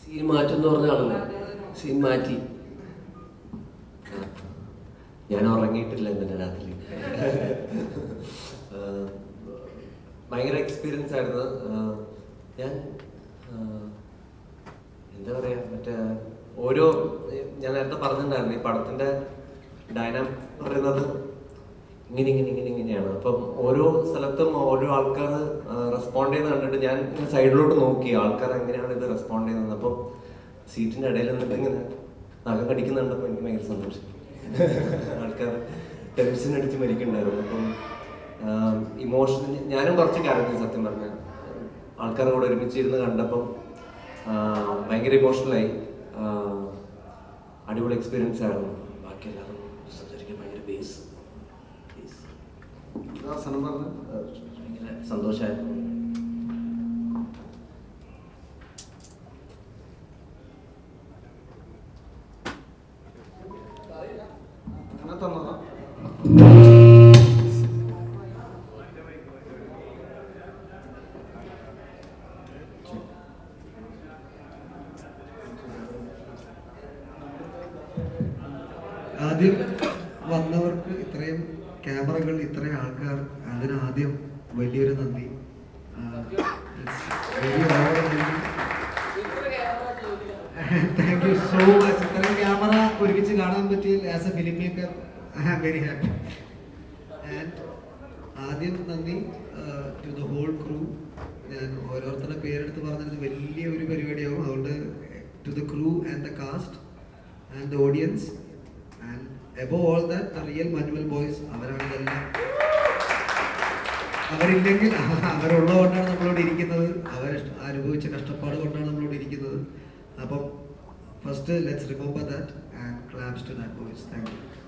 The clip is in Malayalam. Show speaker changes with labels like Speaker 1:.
Speaker 1: സീൻ മാറ്റം എന്ന് പറഞ്ഞ ആളല്ലേ സീൻ മാറ്റി
Speaker 2: ഞാൻ ഉറങ്ങിയിട്ടില്ല ഇന്നലെ രാത്രി ആ, ഭയങ്കര എക്സ്പീരിയൻസ് ആയിരുന്നു ആ, ഞാൻ ആ, എന്താ പറയാ മറ്റേ ഓരോ ഞാൻ നേരത്തെ പറഞ്ഞിട്ടുണ്ടായിരുന്നു ഈ പടത്തിന്റെ ഡൈനാം പറയുന്നത് ഇങ്ങനെ ഇങ്ങനെ ഇങ്ങനെ ഇങ്ങനെയാണ് അപ്പം ഓരോ സ്ഥലത്തും ഓരോ ആൾക്കാർ റെസ്പോണ്ട് ചെയ്യുന്ന കണ്ടിട്ട് ഞാൻ ഇങ്ങനെ സൈഡിലോട്ട് നോക്കി ആൾക്കാർ എങ്ങനെയാണ് ഇത് റെസ്പോണ്ട് ചെയ്യുന്നത് അപ്പം സീറ്റിന്റെ ഇടയിൽ നിന്നിട്ട് ഇങ്ങനെ നഖം കടിക്കുന്നുണ്ടപ്പോൾ എനിക്ക് ഭയങ്കര സന്തോഷം ആൾക്കാർ ടെൻഷൻ അടിച്ച് മരിക്കണ്ടായിരുന്നു അപ്പം ഇമോഷൻ ഞാനും കുറച്ച് കരഞ്ഞു സത്യം പറഞ്ഞ ആൾക്കാരുടെ കൂടെ ഒരുമിച്ചിരുന്ന് കണ്ടപ്പം ആ, ഭയങ്കര ഇമോഷണലായി അടിപൊളി എക്സ്പീരിയൻസ് ആയിരുന്നു ബാക്കി എല്ലാവരും സംസാരിക്കാൻ ഭയങ്കര ബേസ്
Speaker 3: അവസാനം പറഞ്ഞ
Speaker 2: ഭയങ്കര സന്തോഷമായിരുന്നു
Speaker 3: അങ്ങനെ തന്നതാ
Speaker 4: ആദ്യം വന്നവർക്ക് ഇത്രയും ക്യാമറകൾ ഇത്രയും ആൾക്കാർ അതിനാദ്യം വലിയൊരു നന്ദി താങ്ക് യു സോ മച്ച് ഇത്രയും ക്യാമറ ഒരുമിച്ച് കാണാൻ പറ്റിയ as a film maker I am very happy and ആദ്യം നന്ദി ടു ദ ഹോൾ ക്രൂ ഞാൻ ഓരോരുത്തരുടെ പേരെടുത്ത് പറഞ്ഞത് വലിയ ഒരു പരിപാടിയാവും അതുകൊണ്ട് to the crew and the cast and the audience and above all that the real Manjummel boys അവരാണ് ഇതെല്ലാം അവരില്ലെങ്കിൽ അവരുള്ളതുകൊണ്ടാണ് നമ്മളിവിടെ ഇരിക്കുന്നത് അവർ അനുഭവിച്ച കഷ്ടപ്പാട് കൊണ്ടാണ് നമ്മളിവിടെ ഇരിക്കുന്നത് അപ്പം first let's remember that and claps to that boys thank U